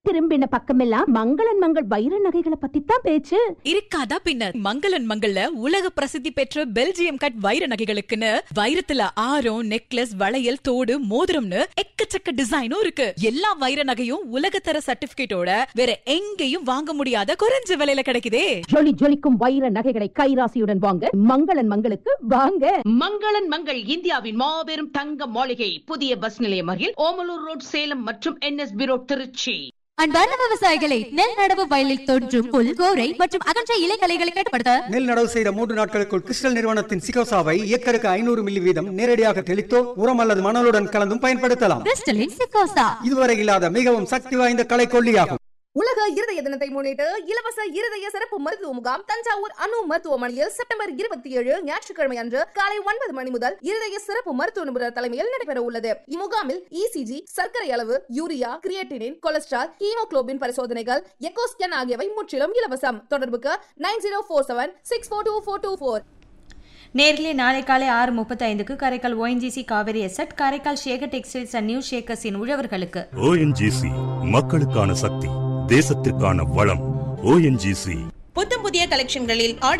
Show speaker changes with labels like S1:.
S1: திரும்பின பக்கமெல்லாம் மங்களன் மங்கள் வைர நகைகளை பத்தி தான் பேச்சு
S2: இருக்காதா பின்ன மங்களன் மங்கள்ல உலக பிரசித்தி பெற்ற பெல்ஜியம் கட் வைர நகைகளுக்குன்னு வைரத்துல ஆரம் நெக்லஸ் வளையல் தோடு மோதிரம்னு எக்கச்சக்க டிசைனும் இருக்கு எல்லா வைர நகையும் உலகத்தர சர்டிபிகேட்டோட வேற எங்கேயும் வாங்க முடியாத குறைஞ்ச விலையில கிடைக்குதே
S1: ஜொலி ஜொலிக்கும் வைர நகைகளை கைராசியுடன் வாங்க மங்களன் மங்களுக்கு வாங்க
S3: மங்களன் மங்கள் இந்தியாவின் மாபெரும் தங்க மாளிகை புதிய பஸ் நிலையம் அருகில் ஓமலூர் ரோட் சேலம் மற்றும் என்எஸ்பி ரோட் திருச்சி
S4: அன்பார்ந்த விவசாயிகளை நெல் நடவு வயலில் தோன்றும் புல் கோரை மற்றும் அகன்ற இலைகளைகளை கட்டுப்படுத்த
S5: நெல் நடவு செய்த மூன்று நாட்களுக்குள் கிறிஸ்டல் நிறுவனத்தின் சிகோசாவை ஏக்கருக்கு ஐநூறு மில்லி வீதம் நேரடியாக தெளித்தோ உரம் அல்லது மணலுடன் கலந்தும் பயன்படுத்தலாம்
S4: கிறிஸ்டலின் சிக்கோசா
S5: இதுவரை இல்லாத மிகவும் சக்தி வாய்ந்த கலை கொல்லியாகும்
S6: உலக இருதய தினத்தை முன்னிட்டு இலவச இருதய சிறப்பு மருத்துவ முகாம் தஞ்சாவூர் அணு மருத்துவமனையில் செப்டம்பர் இருபத்தி ஏழு ஞாயிற்றுக்கிழமை அன்று காலை ஒன்பது மணி முதல் இருதய சிறப்பு மருத்துவ நிபுணர் தலைமையில் நடைபெற உள்ளது இம்முகாமில் இசிஜி சர்க்கரை அளவு யூரியா கிரியேட்டினின் கொலஸ்ட்ரால் ஹீமோகுளோபின் பரிசோதனைகள் எக்கோ ஸ்கேன் ஆகியவை முற்றிலும் இலவசம் தொடர்புக்கு nine zero four seven six four two four two four
S7: நேரிலே நாளை காலை ஆறு முப்பத்தைந்துக்கு Karaikal ONGC Kaveri asset Karaikal Shekar textiles and new ஷேக்கர்ஸின் உழவர்களுக்கு
S8: ஓஎன்ஜிசி மக்களுக்கான சக்தி தேசத்திற்கான வளம் ஓஎன்ஜிசி
S9: புத்தம் புதிய கலெக்ஷன்களில் ஆடை